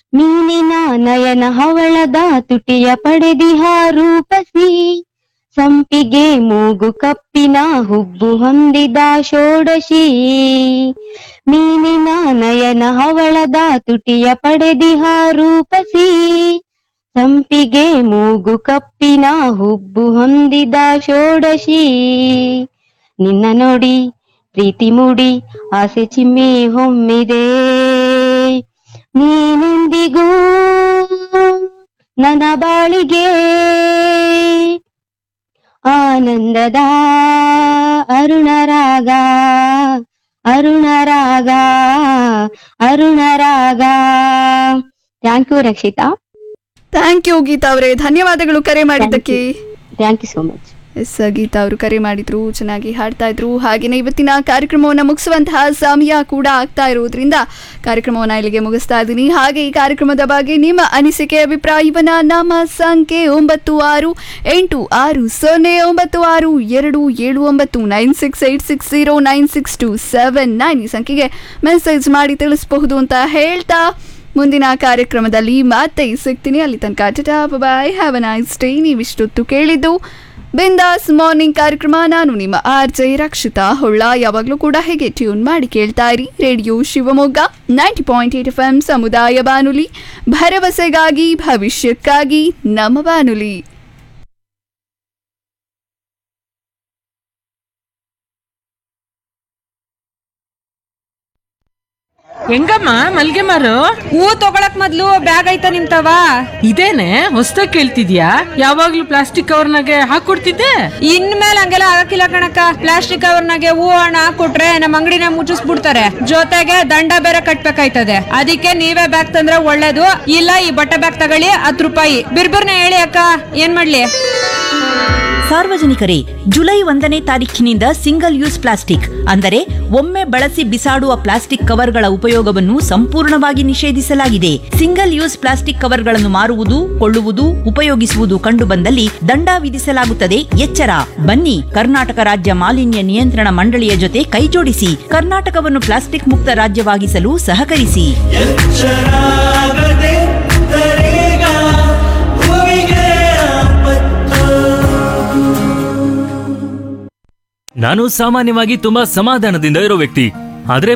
ಮೀನಿನ ನಯನ ಹವಳದ ತುಟಿಯ ಪಡೆದಿಹ ರೂಪಸಿ ಸಂಪಿಗೆ ಮೂಗು ಕಪ್ಪಿನ ಹುಬ್ಬು ಹೊಂದಿದ ಷೋಡಶಿ ಮೀನಿನ ನಯನ ಹವಳದ ತುಟಿಯ ಪಡೆದಿಹ ರೂಪಸಿ ಸಂಪಿಗೆ ಮೂಗು ಕಪ್ಪಿನ ಹುಬ್ಬು ಹೊಂದಿದ ಷೋಡಶಿ ನಿನ್ನ ನೋಡಿ ಪ್ರೀತಿ ಮೂಡಿ ಆಸೆ ಚಿಮ್ಮಿ ಹೊಮ್ಮಿದೆ ನೀನೆಂದಿಗೂ ನನ್ನ ಬಾಳಿಗೆ ಆನಂದದ ಅರುಣರಾಗ ಅರುಣರಾಗ ಅರುಣರಾಗ thank you Rakshitha thank you Geetha ಅವರೇ ಧನ್ಯವಾದಗಳು ಕರೆ ಮಾಡಿದ್ದಕ್ಕೆ thank you so much yes Geetha ಅವರು ಕರೆ ಮಾಡಿದ್ರು ಚೆನ್ನಾಗಿ ಹಾಡ್ತಾ ಇದ್ರು ಹಾಗೆಯೇ ಇವತ್ತಿನ ಕಾರ್ಯಕ್ರಮವನ್ನು ಮುಗಿಸುವಂತಹ ಸಮಯ ಕೂಡ ಆಗ್ತಾ ಇರುವುದರಿಂದ ಕಾರ್ಯಕ್ರಮವನ್ನು ಇಲ್ಲಿಗೆ ಮುಗಿಸ್ತಾ ಇದ್ದೀನಿ ಹಾಗೆ ಈ ಕಾರ್ಯಕ್ರಮದ ಬಗ್ಗೆ ನಿಮ್ಮ ಅನಿಸಿಕೆ ಅಭಿಪ್ರಾಯವನ್ನ ನಮ್ಮ ಸಂಖ್ಯೆ ಒಂಬತ್ತು ಆರು ಎಂಟು ಆರು ಸೊನ್ನೆ ಒಂಬತ್ತು ಆರು ಎರಡು ಏಳು ಒಂಬತ್ತು nine six eight six zero nine six two seven nine ಈ ಸಂಖ್ಯೆಗೆ ಮೆಸೇಜ್ ಮಾಡಿ ತಿಳಿಸಬಹುದು ಅಂತ ಹೇಳ್ತಾ ಮುಂದಿನ ಕಾರ್ಯಕ್ರಮದಲ್ಲಿ ಮತ್ತೆ ಸಿಗ್ತೀನಿ ಅಲ್ಲಿ ತನಕ tata bye have a nice day ನೀವಿಷ್ಟೊತ್ತು ಕೇಳಿದ್ದು ಬಿಂದಾಸ್ ಮಾರ್ನಿಂಗ್ ಕಾರ್ಯಕ್ರಮ ನಾನು ನಿಮ್ಮ ಆರ್ ಜೆ ರಕ್ಷಿತಾ ಹೊಳ್ಳ ಯಾವಾಗಲೂ ಕೂಡ ಹೇಗೆ ಟ್ಯೂನ್ ಮಾಡಿ ಕೇಳ್ತಾ ಇರಿ radio Shivamogga ninety point eight F M ಸಮುದಾಯ ಬಾನುಲಿ ಭರವಸೆಗಾಗಿ ಭವಿಷ್ಯಕ್ಕಾಗಿ ನಮ್ಮ ಬಾನುಲಿ ಹೆಂಗಮ್ಮ ಮಲ್ಗೆ ಮಾರು ಹೂ ತಗೊಳಕ್ ಮೊದ್ಲು ಬ್ಯಾಗ್ ಐತ ನಿಮ್ತವ ಇದೇನೆ ಹೊಸ್ದಾಗ್ ಕೇಳ್ತಿದ್ಯಾ ಯಾವಾಗ್ಲೂ ಪ್ಲಾಸ್ಟಿಕ್ ಕವರ್ನಾಗೆ ಹಾಕೊಡ್ತಿದ್ದೆ ಇನ್ಮೇಲೆ ಹಂಗೆಲ್ಲ ಆಗಕ್ಕಿಲ್ಲ ಕಣಕ್ಕ ಪ್ಲಾಸ್ಟಿಕ್ ಕವರ್ನಾಗೆ ಹೂ ಹಣ ಹಾಕೊಟ್ರೆ ನಮ್ಮ ಅಂಗಡಿನ ಮುಚ್ಚಿಸ್ಬಿಡ್ತಾರೆ ಜೊತೆಗೆ ದಂಡ ಬೇರೆ ಕಟ್ಬೇಕಾಯ್ತದೆ ಅದಕ್ಕೆ ನೀವೇ ಬ್ಯಾಗ್ ತಂದ್ರೆ ಒಳ್ಳೇದು ಇಲ್ಲ ಈ ಬಟ್ಟೆ ಬ್ಯಾಗ್ ತಗೊಳ್ಳಿ ಹತ್ತು ರೂಪಾಯಿ ಬಿರ್ಬಿರ್ನ ಹೇಳಿ ಅಕ್ಕ ಏನ್ ಮಾಡ್ಲಿ ಸಾರ್ವಜನಿಕರೇ ಜುಲೈ ಒಂದನೇ ತಾರೀಖಿನಿಂದ ಸಿಂಗಲ್ ಯೂಸ್ ಪ್ಲಾಸ್ಟಿಕ್ ಅಂದರೆ ಒಮ್ಮೆ ಬಳಸಿ ಬಿಸಾಡುವ ಪ್ಲಾಸ್ಟಿಕ್ ಕವರ್ಗಳ ಉಪಯೋಗವನ್ನು ಸಂಪೂರ್ಣವಾಗಿ ನಿಷೇಧಿಸಲಾಗಿದೆ ಸಿಂಗಲ್ ಯೂಸ್ ಪ್ಲಾಸ್ಟಿಕ್ ಕವರ್ಗಳನ್ನು ಮಾರುವುದು ಕೊಳ್ಳುವುದು ಉಪಯೋಗಿಸುವುದು ಕಂಡುಬಂದಲ್ಲಿ ದಂಡ ವಿಧಿಸಲಾಗುತ್ತದೆ ಎಚ್ಚರ ಬನ್ನಿ ಕರ್ನಾಟಕ ರಾಜ್ಯ ಮಾಲಿನ್ಯ ನಿಯಂತ್ರಣ ಮಂಡಳಿಯ ಜೊತೆ ಕೈಜೋಡಿಸಿ ಕರ್ನಾಟಕವನ್ನು ಪ್ಲಾಸ್ಟಿಕ್ ಮುಕ್ತ ರಾಜ್ಯವಾಗಿಸಲು ಸಹಕರಿಸಿ ಎಚ್ಚರಾಗದೆ ತರೇಗ ಭೂಮಿಗೆ ಆಪತ್ತು ನಾನು ಸಾಮಾನ್ಯವಾಗಿ ತುಂಬಾ ಸಮಾಧಾನದಿಂದ ಇರೋ ವ್ಯಕ್ತಿ ಆದ್ರೆ